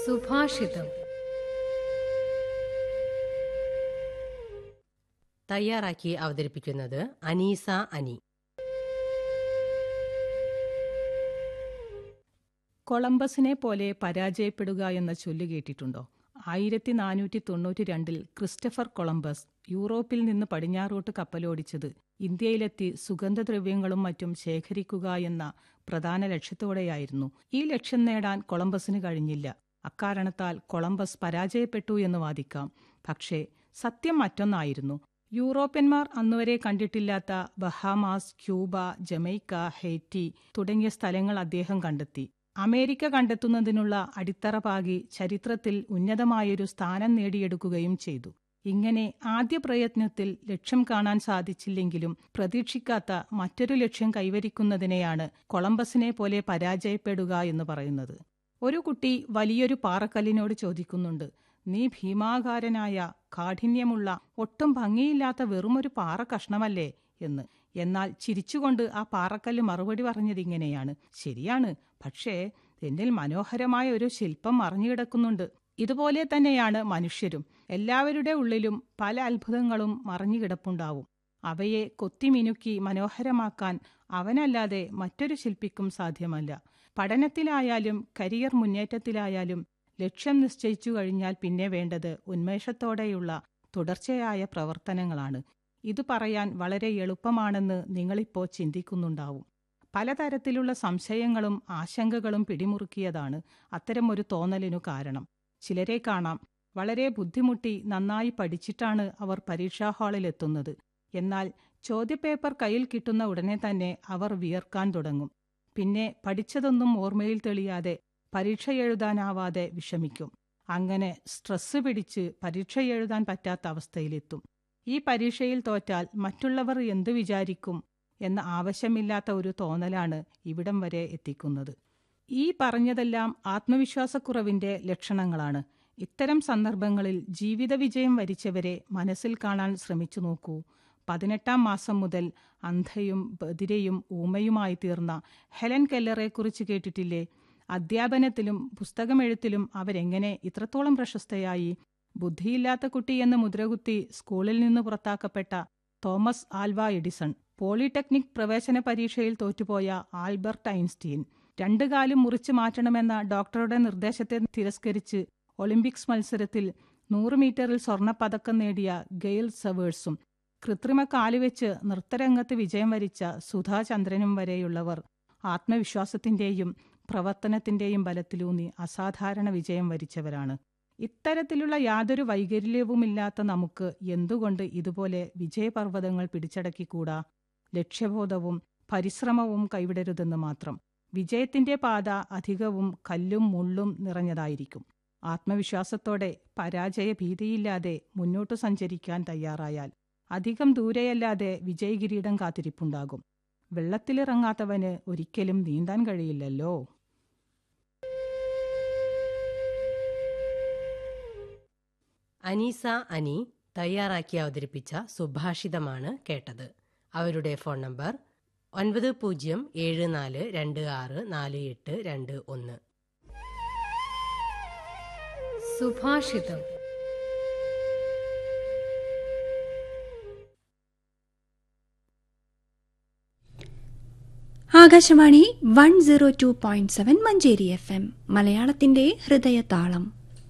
സുഭാഷിതം തയ്യാറാക്കി അവതരിപ്പിക്കുന്നത് അനീസ അനി കൊളംബസിനെ പോലെ പരാജയപ്പെടുക എന്ന ചൊല്ല് കേട്ടിട്ടുണ്ടോ ആയിരത്തി നാനൂറ്റി തൊണ്ണൂറ്റി രണ്ടിൽ ക്രിസ്റ്റഫർ കൊളംബസ് യൂറോപ്പിൽ നിന്ന് പടിഞ്ഞാറോട്ട് കപ്പലോടിച്ചത് ഇന്ത്യയിലെത്തി സുഗന്ധദ്രവ്യങ്ങളും മറ്റും ശേഖരിക്കുക എന്ന പ്രധാന ലക്ഷ്യത്തോടെയായിരുന്നു ഈ ലക്ഷ്യം നേടാൻ കൊളംബസിന് കഴിഞ്ഞില്ല അക്കാരണത്താൽ കൊളംബസ് പരാജയപ്പെട്ടു എന്ന് വാദിക്കാം പക്ഷേ സത്യം മറ്റൊന്നായിരുന്നു യൂറോപ്യന്മാർ അന്നുവരെ കണ്ടിട്ടില്ലാത്ത ബഹാമാസ് ക്യൂബ ജമൈക്ക ഹെയ്റ്റി തുടങ്ങിയ സ്ഥലങ്ങൾ അദ്ദേഹം കണ്ടെത്തി അമേരിക്ക കണ്ടെത്തുന്നതിനുള്ള അടിത്തറ പാകി ചരിത്രത്തിൽ ഉന്നതമായൊരു സ്ഥാനം നേടിയെടുക്കുകയും ചെയ്തു ഇങ്ങനെ ആദ്യ പ്രയത്നത്തിൽ ലക്ഷ്യം കാണാൻ സാധിച്ചില്ലെങ്കിലും പ്രതീക്ഷിക്കാത്ത മറ്റൊരു ലക്ഷ്യം കൈവരിക്കുന്നതിനെയാണ് കൊളംബസിനെ പോലെ പരാജയപ്പെടുക എന്ന് പറയുന്നത് ഒരു കുട്ടി വലിയൊരു പാറക്കല്ലിനോട് ചോദിക്കുന്നുണ്ട് നീ ഭീമാകാരനായ കാഠിന്യമുള്ള ഒട്ടും ഭംഗിയില്ലാത്ത വെറുമൊരു പാറ കഷ്ണമല്ലേ എന്ന് എന്നാൽ ചിരിച്ചുകൊണ്ട് ആ പാറക്കല്ല് മറുപടി പറഞ്ഞതിങ്ങനെയാണ് ശരിയാണ് പക്ഷേ എന്നിൽ മനോഹരമായ ഒരു ശില്പം മറിഞ്ഞുകിടക്കുന്നുണ്ട് ഇതുപോലെ തന്നെയാണ് മനുഷ്യരും എല്ലാവരുടെ ഉള്ളിലും പല അത്ഭുതങ്ങളും മറിഞ്ഞുകിടപ്പുണ്ടാവും അവയെ കൊത്തിമിനുക്കി മനോഹരമാക്കാൻ അവനല്ലാതെ മറ്റൊരു ശില്പിക്കും സാധ്യമല്ല പഠനത്തിലായാലും കരിയർ മുന്നേറ്റത്തിലായാലും ലക്ഷ്യം നിശ്ചയിച്ചു കഴിഞ്ഞാൽ പിന്നെ വേണ്ടത് ഉന്മേഷത്തോടെയുള്ള തുടർച്ചയായ പ്രവർത്തനങ്ങളാണ് ഇത് പറയാൻ വളരെ എളുപ്പമാണെന്ന് നിങ്ങളിപ്പോൾ ചിന്തിക്കുന്നുണ്ടാവും പലതരത്തിലുള്ള സംശയങ്ങളും ആശങ്കകളും പിടിമുറുക്കിയതാണ് അത്തരമൊരു തോന്നലിനു കാരണം ചിലരെ കാണാം വളരെ ബുദ്ധിമുട്ടി നന്നായി പഠിച്ചിട്ടാണ് അവർ പരീക്ഷാ ഹാളിലെത്തുന്നത് എന്നാൽ ചോദ്യപേപ്പർ കയ്യിൽ കിട്ടുന്ന ഉടനെ തന്നെ അവർ വിയർക്കാൻ തുടങ്ങും പിന്നെ പഠിച്ചതൊന്നും ഓർമ്മയിൽ തെളിയാതെ പരീക്ഷ എഴുതാനാവാതെ വിഷമിക്കും അങ്ങനെ സ്ട്രെസ് പിടിച്ച് പരീക്ഷ എഴുതാൻ പറ്റാത്ത അവസ്ഥയിലെത്തും ഈ പരീക്ഷയിൽ തോറ്റാൽ മറ്റുള്ളവർ എന്തു വിചാരിക്കും എന്ന ആവശ്യമില്ലാത്ത ഒരു തോന്നലാണ് ഇവിടം വരെ എത്തിക്കുന്നത് ഈ പറഞ്ഞതെല്ലാം ആത്മവിശ്വാസക്കുറവിന്റെ ലക്ഷണങ്ങളാണ് ഇത്തരം സന്ദർഭങ്ങളിൽ ജീവിത വിജയം വരിച്ചവരെ മനസ്സിൽ കാണാൻ ശ്രമിച്ചു നോക്കൂ പതിനെട്ടാം മാസം മുതൽ അന്ധയും ബദിരയും ഊമയുമായി തീർന്ന ഹെലൻ കെല്ലറെക്കുറിച്ച് കേട്ടിട്ടില്ലേ അധ്യാപനത്തിലും പുസ്തകമെഴുത്തിലും അവരെങ്ങനെ ഇത്രത്തോളം പ്രശസ്തയായി ബുദ്ധിയില്ലാത്ത കുട്ടി എന്ന് മുദ്രകുത്തി സ്കൂളിൽ നിന്ന് പുറത്താക്കപ്പെട്ട തോമസ് ആൽവ എഡിസൺ പോളിടെക്നിക് പ്രവേശന പരീക്ഷയിൽ തോറ്റുപോയ ആൽബർട്ട് ഐൻസ്റ്റീൻ രണ്ടു കാലും മുറിച്ചു മാറ്റണമെന്ന ഡോക്ടറുടെ നിർദ്ദേശത്തെ തിരസ്കരിച്ച് ഒളിമ്പിക്സ് മത്സരത്തിൽ നൂറ് മീറ്ററിൽ സ്വർണപ്പതക്കം നേടിയ ഗെയിൽ സവേഴ്സും കൃത്രിമ കാലുവെച്ച് നൃത്തരംഗത്ത് വിജയം വരിച്ച സുധാചന്ദ്രനും വരെയുള്ളവർ ആത്മവിശ്വാസത്തിന്റെയും പ്രവർത്തനത്തിന്റെയും ബലത്തിലൂന്നി അസാധാരണ വിജയം വരിച്ചവരാണ് ഇത്തരത്തിലുള്ള യാതൊരു വൈകല്യവുമില്ലാത്ത നമുക്ക് എന്തുകൊണ്ട് ഇതുപോലെ വിജയപർവ്വതങ്ങൾ പിടിച്ചടക്കിക്കൂടാ ലക്ഷ്യബോധവും പരിശ്രമവും കൈവിടരുതെന്ന് മാത്രം വിജയത്തിന്റെ പാത അധികവും കല്ലും മുള്ളും നിറഞ്ഞതായിരിക്കും ആത്മവിശ്വാസത്തോടെ പരാജയ ഭീതിയില്ലാതെ മുന്നോട്ടു സഞ്ചരിക്കാൻ തയ്യാറായാൽ അധികം ദൂരെയല്ലാതെ വിജയകിരീടം കാത്തിരിപ്പുണ്ടാകും വെള്ളത്തിലിറങ്ങാത്തവന് ഒരിക്കലും നീന്താൻ കഴിയില്ലല്ലോ അനീസ അനി തയ്യാറാക്കി അവതരിപ്പിച്ച സുഭാഷിതമാണ് കേട്ടത് അവരുടെ ഫോൺ നമ്പർ ഒൻപത് പൂജ്യം ഏഴ് നാല് രണ്ട് ആറ് നാല് എട്ട് രണ്ട് ഒന്ന് സുഭാഷിതം Akashvani one zero two point seven Manjeri F M മലയാളത്തിന്റെ ഹൃദയതാളം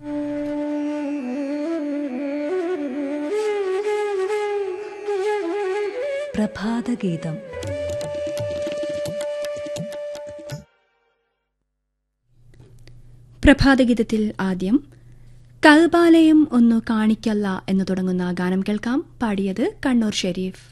പ്രഭാതഗീതം പ്രഭാതഗീതത്തിൽ ആദ്യം കൽബാലയം ഒന്നു കാണിക്കല്ല എന്ന് തുടങ്ങുന്ന ഗാനം കേൾക്കാം പാടിയത് കണ്ണൂർ ഷെരീഫ്